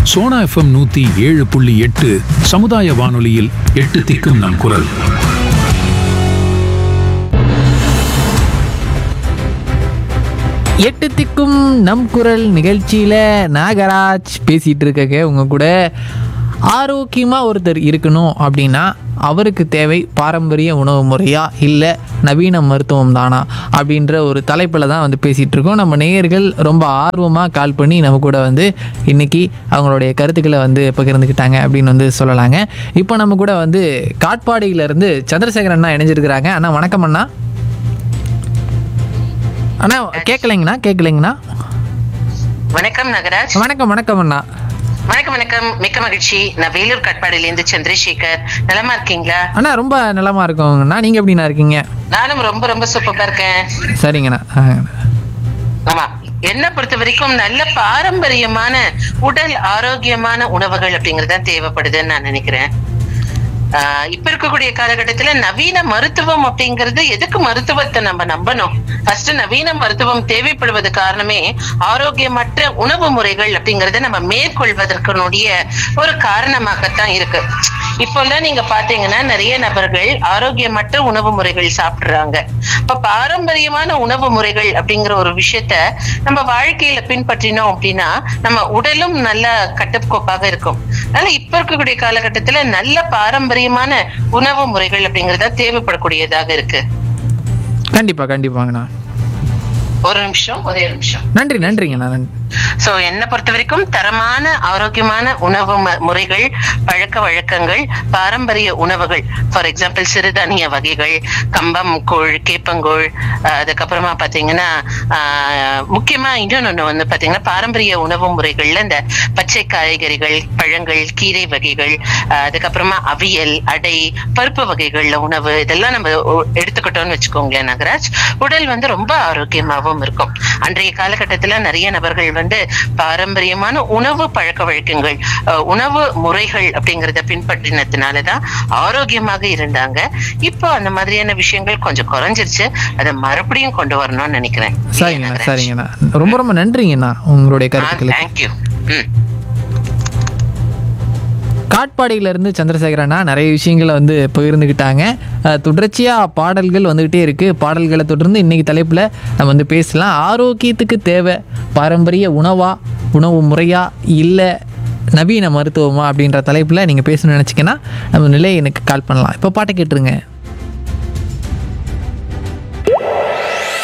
Sona FM நூத்தி ஏழு புள்ளி எட்டு சமுதாய வானொலியில் எட்டு திக்கும் நம் குரல் எட்டு திக்கும் நம் குரல் நிகழ்ச்சியில் நாகராஜ் பேசிகிட்டு இருக்கங்க உங்க கூட ஆரோக்கியமாக ஒருத்தர் இருக்கணும் அப்படின்னா அவருக்கு தேவை பாரம்பரிய உணவு முறையா இல்லை நவீன மருத்துவம் தானா அப்படின்ற ஒரு தலைப்பில் தான் வந்து பேசிகிட்டு இருக்கோம் நம்ம நேயர்கள் ரொம்ப ஆர்வமாக கால் பண்ணி நம்ம கூட வந்து இன்னைக்கு அவங்களுடைய கருத்துக்களை வந்து பகிர்ந்துக்கிட்டாங்க அப்படின்னு வந்து சொல்லலாங்க இப்போ நம்ம கூட வந்து காட்பாடியிலேருந்து சந்திரசேகரன் அண்ணா இணைஞ்சிருக்கிறாங்க அண்ணா வணக்கம் அண்ணா அண்ணா கேட்கலைங்கண்ணா கேட்கலைங்கண்ணா வணக்கம் நகராஜ் வணக்கம் வணக்கம் அண்ணா வணக்கம் வணக்கம் மிக்க மகிழ்ச்சி நான் வேலூர் காட்பாடியில இருந்து சந்திரசேகர் நலமா இருக்கீங்களா அண்ணா ரொம்ப நலமா இருக்கோங்கண்ணா நீங்க எப்படிண்ணா இருக்கீங்க நானும் ரொம்ப ரொம்ப சூப்பரா இருக்கேன் சரிங்கண்ணா ஆங்கண்ணா. ஆமா என்ன பொறுத்த வரைக்கும் நல்ல பாரம்பரியமான உடல் ஆரோக்கியமான உணவுகள் அப்படிங்கறது தான் தேவைப்படுதுன்னு நான் நினைக்கிறேன் ஆஹ் இப்ப இருக்கக்கூடிய காலகட்டத்துல நவீன மருத்துவம் அப்படிங்கிறது எதுக்கு மருத்துவத்தை நம்ம நம்பணும் ஃபர்ஸ்ட் நவீன மருத்துவம் தேவைப்படுவது காரணமே ஆரோக்கியமற்ற உணவு முறைகள் அப்படிங்கறத நம்ம மேற்கொள்வதற்கனுடைய ஒரு காரணமாகத்தான் இருக்கு இப்பெல்லாம் நீங்க பாத்தீங்கன்னா நிறைய நபர்கள் ஆரோக்கியமற்ற உணவு முறைகள் சாப்பிடுறாங்க இப்ப பாரம்பரியமான உணவு முறைகள் அப்படிங்கிற ஒரு விஷயத்த நம்ம வாழ்க்கையில பின்பற்றினோம் அப்படின்னா நம்ம உடலும் நல்ல கட்டுக்கோப்பாக இருக்கும் அதனால இப்ப இருக்கக்கூடிய காலகட்டத்துல நல்ல பாரம்பரியமான உணவு முறைகள் அப்படிங்கறத தேவைப்படக்கூடியதாக இருக்கு கண்டிப்பா கண்டிப்பாங்கண்ணா ஒரு நிமிஷம் ஒரே நிமிஷம் நன்றி நன்றிங்கண்ணா நன்றி சோ என்ன பொறுத்த வரைக்கும் தரமான ஆரோக்கியமான உணவு ம- முறைகள் பழக்க வழக்கங்கள் பாரம்பரிய உணவுகள் ஃபார் எக்ஸாம்பிள் சிறுதானிய வகைகள் கம்பம் கூழ் கேப்பங்கூழ் அஹ் அதுக்கப்புறமா பாத்தீங்கன்னா ஆஹ் முக்கியமா இன்னொன்னு வந்து பாத்தீங்கன்னா பாரம்பரிய உணவு முறைகள்ல இந்த பச்சை காய்கறிகள் பழங்கள் கீரை வகைகள் அஹ் அதுக்கப்புறமா அவியல் அடை பருப்பு வகைகள்ல உணவு இதெல்லாம் நம்ம ஒ- எடுத்துக்கிட்டோம்னு வச்சுக்கோங்களேன் நகராஜ் உடல் வந்து ரொம்ப ஆரோக்கியமாகவும் இருக்கும் அன்றைய காலகட்டத்துல நிறைய நபர்கள் வந்து பாரம்பரியமான உணவு பழக்க வழக்கங்கள் அஹ், உணவு முறைகள் அப்படிங்கறத பின்பற்றினதுனாலதான் ஆரோக்கியமாக இருந்தாங்க இப்போ அந்த மாதிரியான விஷயங்கள் கொஞ்சம் குறைஞ்சிருச்சு அதை மறுபடியும் கொண்டு வரணும்னு நினைக்கிறேன் சரிங்கண்ணா சரிங்கண்ணா ரொம்ப ரொம்ப நன்றிங்கண்ணா உங்களுடைய கருத்துக்களுக்கு தேங்க்யூ ம் காட்பாடியிலேருந்து சந்திரசேகரண்ணா நிறைய விஷயங்களை வந்து பகிர்ந்துக்கிட்டாங்க அஹ், தொடர்ச்சியா பாடல்கள் வந்துக்கிட்டே இருக்குது பாடல்களை தொடர்ந்து இன்னைக்கு தலைப்பில் நம்ம வந்து பேசலாம் ஆரோக்கியத்துக்கு தேவை பாரம்பரிய உணவா உணவு முறையா இல்லை நவீன மருத்துவமா அப்படின்ற தலைப்பில் நீங்கள் பேசணும்னு நினச்சிங்கன்னா நம்ம நிலையை எனக்கு கால் பண்ணலாம் இப்போ பாட்டை கேட்டுருங்க